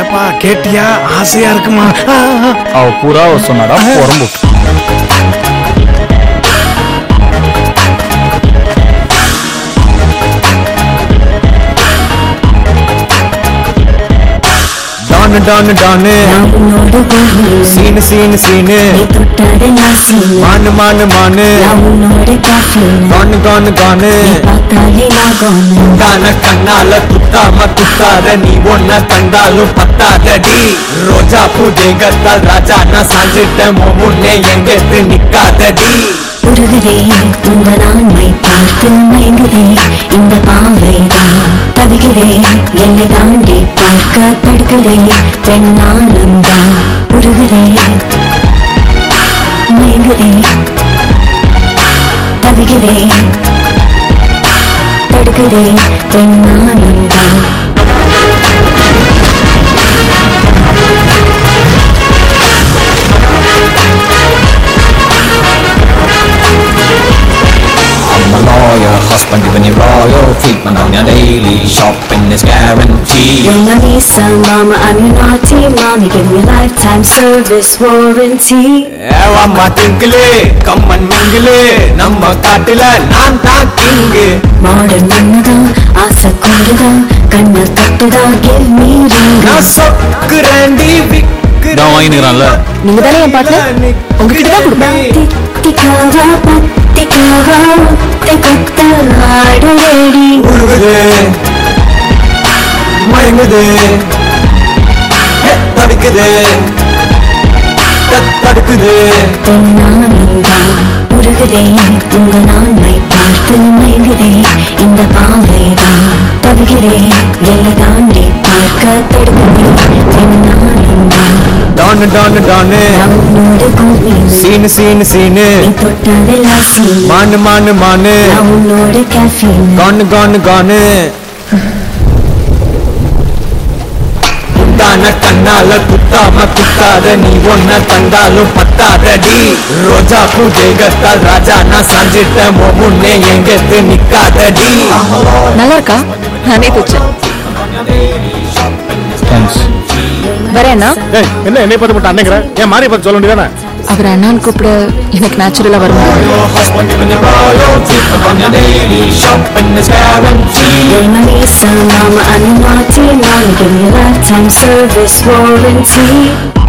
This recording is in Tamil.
என்னப்பா கேட்டியா ஆசையா இருக்குமா ஆ, ஆ. அவ புறாவை சொன்னாடா புறம்பு டானு டானு டானு நான் உன்னோட கோவில் சீனு சீனு சீனு நீ தொட்டதெல்லாம் சீனு மானு மானு மானு நான் உன்னோட காஃபின் கானு கானு கானு நீ பார்த்தாலே நான் கோனு தான கண்ணால குத்தாம குத்தாத நீ ஒன்ன கண்டாலும் பத்தாதடி ரோஜா பூ தேங்கத்தால் ராஜா நான் சாஞ்சிட்ட முன்னே எங்கத்து நிக்காதடி உருகுதே உங்க நான்மை பார்த்து மயங்குதே இந்த பாவைதான் தவிகிறே என்னை தாண்டி பார்க்க தடுக்குதே பெண்ணானந்தான் உருகுதே மயங்குதே தவிகிறே தடுக்குதே பெண்ணானந்தான் I'm a lawyer, husband giving you royal treatment on your daily shopping is guaranteed. You're my Lisa, mama, I'm your naughty mommy Give me lifetime service warranty ஏவாம்மா திங்கிலே கம்மன் மிங்கிலே நம்ம காட்டுல நான் தான் கிங்கு மாடர்ன் மன்னதான் ஆசை கொண்டுதான் கண்ணை தட்டுதான் give me ring நான் சொக்குறேன்டி விக்குறேன் நான் வாங்கினுக்கிறான்ல. நீங்க தானே என் partner? உங்ககிட்ட தான் கொடுப்பேன். திக்காவா பத்திக்காவா முத்தை கொத்த ஆடுவேடி உருகுது மயங்குது ஹே, தடுக்குது த- தடுக்குது பொன்னானந்தான் உருகுதே உங்க நான்மை பார்த்து மயங்குதே இந்த பாவைதான் தவிகிறே எல்லை தாண்டி பார்க்க தடுக்குதே பொன்னானந்தான் டானு டானு டானு உன்னோட கோவில் சீனு சீனு சீனு நீ தொட்டதெல்லாம் சீனு மானு மானு மானு நான் உன்னோட caffeine. கானு கானு கானு தான கண்ணால குத்தாம குத்தாத நீ ஒன்ன கண்டாலும் பத்தாதடி ரோஜா பூ தேகத்தால் ராஜா நான் சாஞ்சிட்ட முன்னே எங்கத்து நிக்காதடி நல்லா இருக்கா நானே தூச்சேன் தேங்க்ஸ் வேற என்ன ஏய் என்ன என்னை பார்த்து மட்டும் அன்னைங்கிற ஏன் மாறி பார்த்து சொல்ல வேண்டியதானே அவர் அண்ணான்னு கூப்பிட எனக்கு நேச்சுரலா வரும் Shopping is guaranteed. You're my Lisa, mama, I'm your naughty mommy. Give me lifetime service warranty.